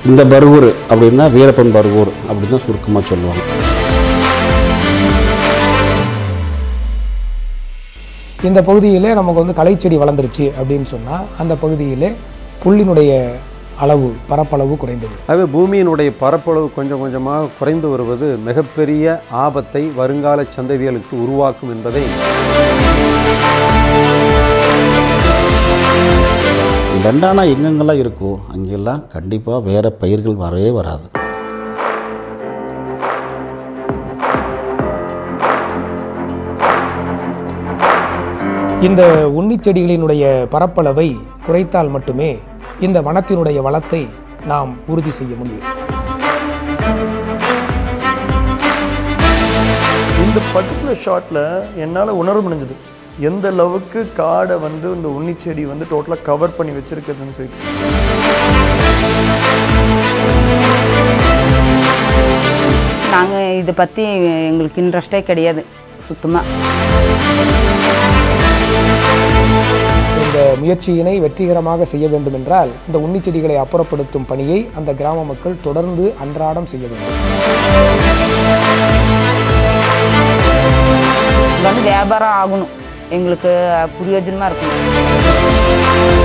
இந்த பர்கூர் அப்படின்னா வீரப்பன் பர்கூர் அப்படின்னு தான் சுருக்கமாக சொல்லுவாங்க இந்த பகுதியிலே நமக்கு வந்து களைச்செடி வளர்ந்துருச்சு அப்படின்னு சொன்னால் அந்த பகுதியிலே புல்லினுடைய அளவு பரப்பளவு குறைந்தது ஆகவே பூமியினுடைய பரப்பளவு கொஞ்சம் கொஞ்சமாக குறைந்து வருவது மிகப்பெரிய ஆபத்தை வருங்கால சந்ததிகளுக்கு உருவாக்கும் என்பதை தண்டானா எங்கெங்கெல்லாம் இருக்கோ அங்கெல்லாம் கண்டிப்பாக வேறு பயிர்கள் வரவே வராது இந்த உன்னிச் செடிகளினுடைய பரப்பளவை குறைத்தால் மட்டுமே இந்த வனத்தினுடைய வளத்தை நாம் உறுதி செய்ய முடியும் இந்த பர்டிகுலர் ஷாட்டில் என்னால் உணர முடிஞ்சது எந்த அளவுக்கு காடை வந்து இந்த உன்னிச்செடி வந்து டோட்டலாக கவர் பண்ணி வச்சிருக்குதுன்னு சொல்லிட்டு நாங்கள் இதை பற்றி எங்களுக்கு இன்ட்ரெஸ்டே கிடையாது சுத்தமாக இந்த முயற்சியினை வெற்றிகரமாக செய்ய வேண்டும் என்றால் இந்த உன்னிச் செடிகளை அப்புறப்படுத்தும் பணியை அந்த கிராம மக்கள் தொடர்ந்து அன்றாடம் செய்ய வேண்டும் இது வந்து வியாபாரம் ஆகணும் எங்களுக்கு பிரயோஜனமாக இருக்கணும்